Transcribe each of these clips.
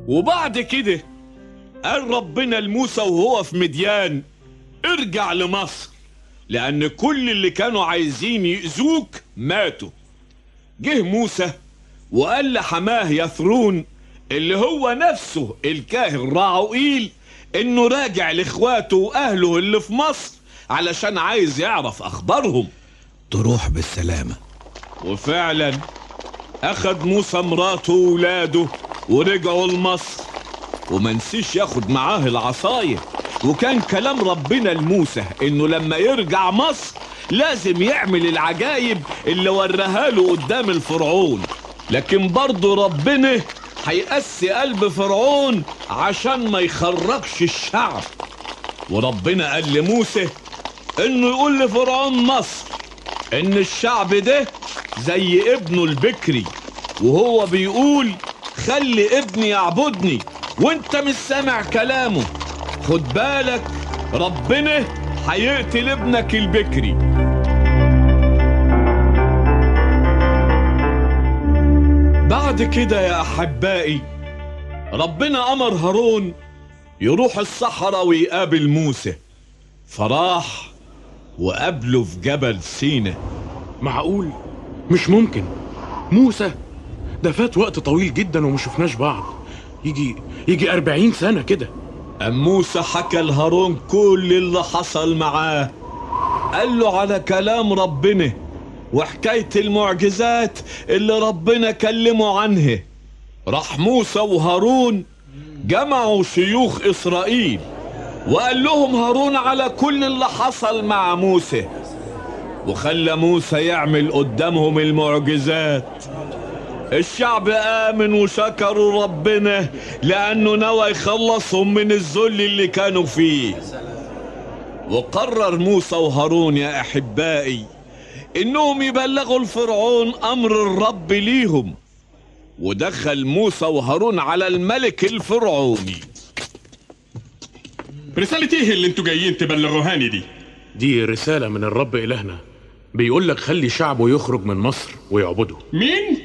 وبعد كده قال ربنا لموسى وهو في مديان ارجع لمصر لأن كل اللي كانوا عايزين يأذوك ماتوا جه موسى وقال لحماه يثرون اللي هو نفسه الكاهن راعوئيل انه راجع لاخواته واهله اللي في مصر علشان عايز يعرف اخبارهم تروح بالسلامة وفعلا اخد موسى مراته وولاده ورجعوا لمصر وما نسيش ياخد معاه العصاية وكان كلام ربنا لموسى انه لما يرجع مصر لازم يعمل العجايب اللي وراها له قدام الفرعون لكن برضه ربنا هيقسي قلب فرعون عشان ما يخرجش الشعب وربنا قال لموسى انه يقول لفرعون مصر ان الشعب ده زي ابنه البكري وهو بيقول خلي ابني يعبدني وانت مش سامع كلامه خد بالك ربنا هيقتل ابنك البكري بعد كده يا احبائي ربنا امر هارون يروح الصحراء ويقابل موسى فراح وقابله في جبل سينا معقول مش ممكن موسى ده فات وقت طويل جدا وما شفناش بعض يجي يجي أربعين سنة كده أم موسى حكى لهارون كل اللي حصل معاه قال له على كلام ربنا وحكاية المعجزات اللي ربنا كلمه عنها راح موسى وهارون جمعوا شيوخ إسرائيل وقال لهم هارون على كل اللي حصل مع موسى وخلى موسى يعمل قدامهم المعجزات الشعب آمن وشكروا ربنا لأنه نوى يخلصهم من الذل اللي كانوا فيه وقرر موسى وهارون يا أحبائي إنهم يبلغوا الفرعون أمر الرب ليهم ودخل موسى وهارون على الملك الفرعوني رسالة ايه اللي انتوا جايين تبلغوهاني دي؟ دي رسالة من الرب إلهنا بيقول لك خلي شعبه يخرج من مصر ويعبده مين؟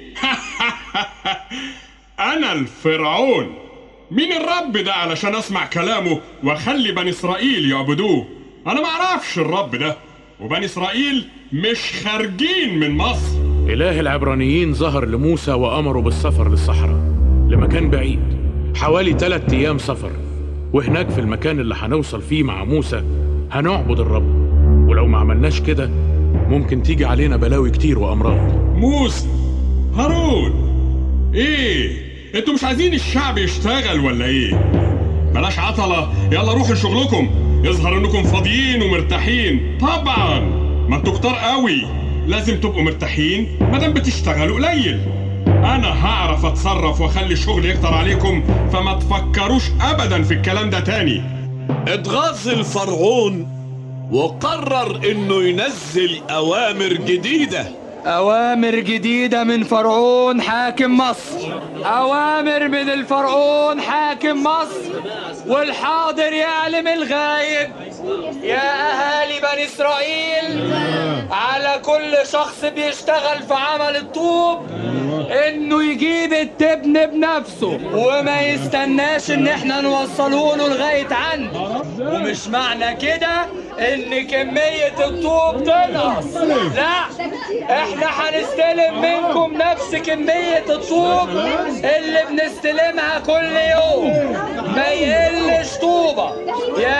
أنا الفرعون مين الرب ده علشان أسمع كلامه وأخلي بني إسرائيل يعبدوه؟ أنا معرفش الرب ده وبني إسرائيل مش خارجين من مصر إله العبرانيين ظهر لموسى وأمره بالسفر للصحراء لمكان بعيد حوالي ثلاثة أيام سفر وهناك في المكان اللي هنوصل فيه مع موسى هنعبد الرب ولو ما عملناش كده ممكن تيجي علينا بلاوي كتير وأمراض موسى هارون ايه انتوا مش عايزين الشعب يشتغل ولا ايه بلاش عطلة يلا روحوا شغلكم يظهر انكم فاضيين ومرتاحين طبعا ما انتوا كتار قوي لازم تبقوا مرتاحين مادام بتشتغلوا قليل انا هعرف اتصرف واخلي الشغل يكتر عليكم فما تفكروش ابدا في الكلام ده تاني اتغاظ الفرعون وقرر انه ينزل اوامر جديده أوامر جديدة من فرعون حاكم مصر أوامر من الفرعون حاكم مصر والحاضر يعلم الغايب يا أهالي بني إسرائيل على كل شخص بيشتغل في عمل الطوب إنه يجيب التبن بنفسه وما يستناش إن إحنا نوصله له لغاية عنده ومش معنى كده إن كمية الطوب تنقص لا إحنا هنستلم منكم نفس كمية الطوب اللي بنستلمها كل يوم ما يقلش طوبة يا